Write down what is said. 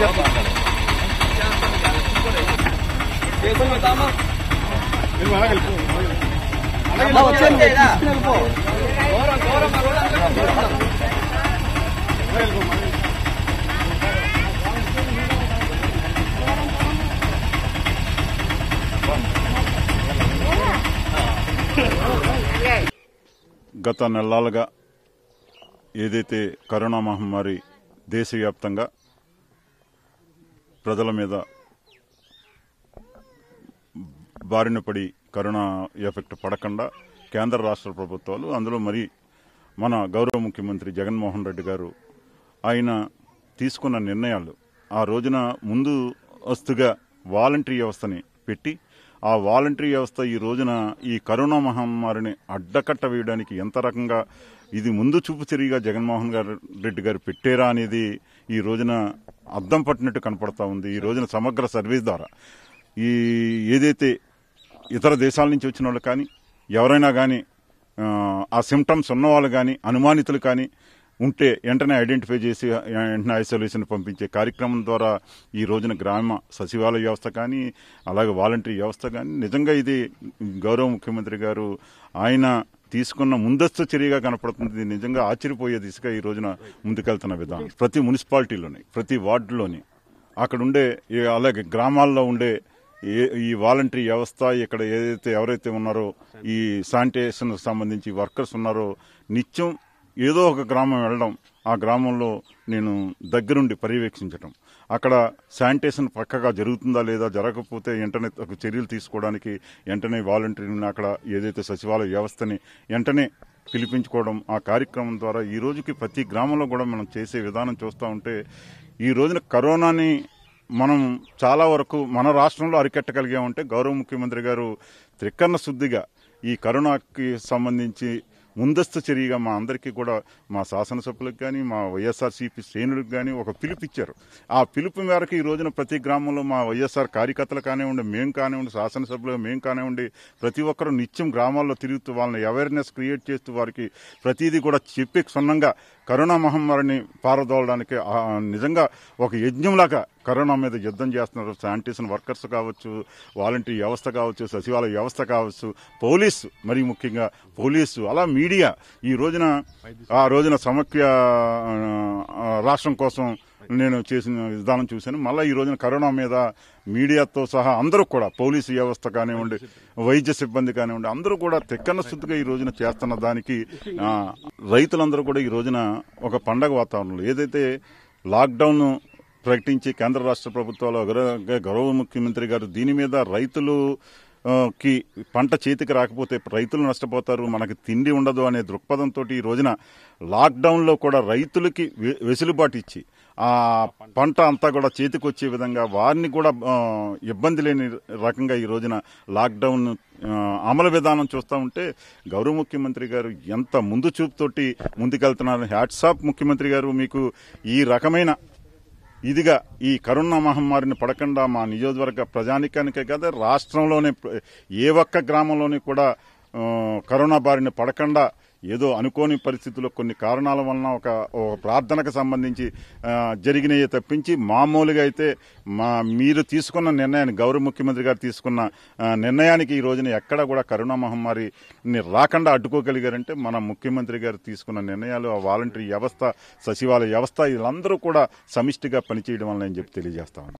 గత నెలలుగా ఏదైతే కరోనా మహమ్మారి దేశవ్యాప్తంగా ప్రజల మీద బారిన పడి కరోనా ఎఫెక్ట్ పడకుండా కేంద్ర రాష్ట్ర ప్రభుత్వాలు అందులో మరి మన గౌరవ ముఖ్యమంత్రి జగన్మోహన్ రెడ్డి గారు ఆయన తీసుకున్న నిర్ణయాలు ఆ రోజున ముందు వస్తుగా వాలంటరీ వ్యవస్థని పెట్టి ఆ వాలంటరీ వ్యవస్థ ఈ రోజున ఈ కరోనా మహమ్మారిని అడ్డకట్ట వేయడానికి ఎంత రకంగా ఇది ముందు చూపు తిరిగిగా జగన్మోహన్ గారు రెడ్డి గారు పెట్టారా అనేది ఈ రోజున అద్దం పట్టినట్టు కనపడతా ఉంది ఈ రోజున సమగ్ర సర్వీస్ ద్వారా ఈ ఏదైతే ఇతర దేశాల నుంచి వచ్చిన వాళ్ళు కానీ ఎవరైనా కానీ ఆ సిమ్టమ్స్ ఉన్నవాళ్ళు కానీ అనుమానితులు కానీ ఉంటే వెంటనే ఐడెంటిఫై చేసి వెంటనే ఐసోలేషన్ పంపించే కార్యక్రమం ద్వారా ఈ రోజున గ్రామ సచివాలయ వ్యవస్థ కానీ అలాగే వాలంటరీ వ్యవస్థ కానీ నిజంగా ఇది గౌరవ ముఖ్యమంత్రి గారు ఆయన తీసుకున్న ముందస్తు చర్యగా కనపడుతుంది ఇది నిజంగా ఆశ్చర్యపోయే దిశగా ఈ రోజున ముందుకెళ్తున్న విధానం ప్రతి మున్సిపాలిటీలోని ప్రతి వార్డులోని అక్కడ ఉండే ఈ అలాగే గ్రామాల్లో ఉండే ఏ- ఈ వాలంటరీ వ్యవస్థ ఇక్కడ ఏదైతే ఎవరైతే ఉన్నారో ఈ శానిటేషన్ సంబంధించి వర్కర్స్ ఉన్నారో నిత్యం ఏదో ఒక గ్రామం వెళ్ళడం ఆ గ్రామంలో నేను దగ్గరుండి పర్యవేక్షించడం అక్కడ శానిటేషన్ పక్కగా జరుగుతుందా లేదా జరగకపోతే వెంటనే ఒక చర్యలు తీసుకోవడానికి వెంటనే వాలంటీర్ని అక్కడ ఏదైతే సచివాలయ వ్యవస్థని వెంటనే పిలిపించుకోవడం ఆ కార్యక్రమం ద్వారా ఈ రోజుకి ప్రతి గ్రామంలో కూడా మనం చేసే విధానం చూస్తూ ఉంటే ఈ రోజున కరోనాని మనం చాలా వరకు మన రాష్ట్రంలో అరికట్టగలిగామంటే గౌరవ ముఖ్యమంత్రి గారు త్రికరణ శుద్ధిగా ఈ కరోనాకి సంబంధించి ముందస్తు చర్యగా మా అందరికీ కూడా మా శాసనసభ్యులకు కానీ మా వైఎస్ఆర్సీపీ శ్రేణులకు కానీ ఒక పిలుపు ఇచ్చారు ఆ పిలుపు మేరకు ఈ రోజున ప్రతి గ్రామంలో మా వైఎస్ఆర్ కార్యకర్తలు కానివ్వండి మేము కానివ్వండి శాసనసభ్యులు మేము కానివ్వండి ప్రతి ఒక్కరూ నిత్యం గ్రామాల్లో తిరుగుతూ వాళ్ళని అవేర్నెస్ క్రియేట్ చేస్తూ వారికి ప్రతిదీ కూడా చెప్పి క్షుణ్ణంగా కరోనా మహమ్మారిని పారదోలడానికి ఆ, నిజంగా ఒక యజ్ఞంలాగా కరోనా మీద యుద్ధం చేస్తున్నారు శానిటేషన్ వర్కర్స్ కావచ్చు వాలంటీర్ వ్యవస్థ కావచ్చు సచివాలయ వ్యవస్థ కావచ్చు పోలీసు మరి ముఖ్యంగా పోలీసు అలా మీడియా ఈ రోజున ఆ రోజున సమైక్య ఆ, రాష్ట్రం కోసం నేను చేసిన విధానం చూశాను మళ్ళీ ఈ రోజున కరోనా మీద మీడియాతో సహా అందరూ కూడా పోలీసు వ్యవస్థ కానివ్వండి వైద్య సిబ్బంది కానివ్వండి అందరూ కూడా తెక్కన శుద్ధిగా ఈ రోజున చేస్తున్న దానికి ఆ, రైతులందరూ కూడా ఈ రోజున ఒక పండగ వాతావరణంలో ఏదైతే లాక్డౌన్ ప్రకటించి కేంద్ర రాష్ట్ర ప్రభుత్వాలు గౌరవ- గౌరవ ముఖ్యమంత్రి గారు దీని మీద రైతులు ఆ, కి పంట చేతికి రాకపోతే రైతులు నష్టపోతారు మనకి తిండి ఉండదు అనే దృక్పథంతో ఈ రోజున లాక్డౌన్లో కూడా రైతులకి వె- వెసులుబాటు ఇచ్చి ఆ పంట అంతా కూడా చేతికి వచ్చే విధంగా వారిని కూడా ఆ, ఇబ్బంది లేని రకంగా ఈ రోజున లాక్డౌన్ ఆ, అమలు విధానం చూస్తూ ఉంటే గౌరవ ముఖ్యమంత్రి గారు ఎంత ముందు చూపుతోటి ముందుకెళ్తున్నారు హ్యాట్సాప్ ముఖ్యమంత్రి గారు మీకు ఈ రకమైన ఇదిగా ఈ కరోనా మహమ్మారిని పడకుండా మా నియోజకవర్గ ప్రజానికానికే కాదు రాష్ట్రంలోనే ప్ర- ఏ ఒక్క గ్రామంలోని కూడా ఆ, కరోనా బారిన పడకుండా ఏదో అనుకోని పరిస్థితుల్లో కొన్ని కారణాల వలన ఒక ఒక ప్రార్థనకు సంబంధించి ఆ, జరిగినవి తప్పించి మామూలుగా అయితే మా మీరు తీసుకున్న నిర్ణయాన్ని గౌరవ ముఖ్యమంత్రి గారు తీసుకున్న ఆ, నిర్ణయానికి ఈ రోజున ఎక్కడ కూడా కరోనా మహమ్మారిని రాకుండా అడ్డుకోగలిగారంటే మన ముఖ్యమంత్రి గారు తీసుకున్న నిర్ణయాలు ఆ వాలంటరీ వ్యవస్థ సచివాలయ వ్యవస్థ వీళ్ళందరూ కూడా సమిష్టిగా పనిచేయడం వల్ల అని చెప్పి తెలియజేస్తా ఉన్నాను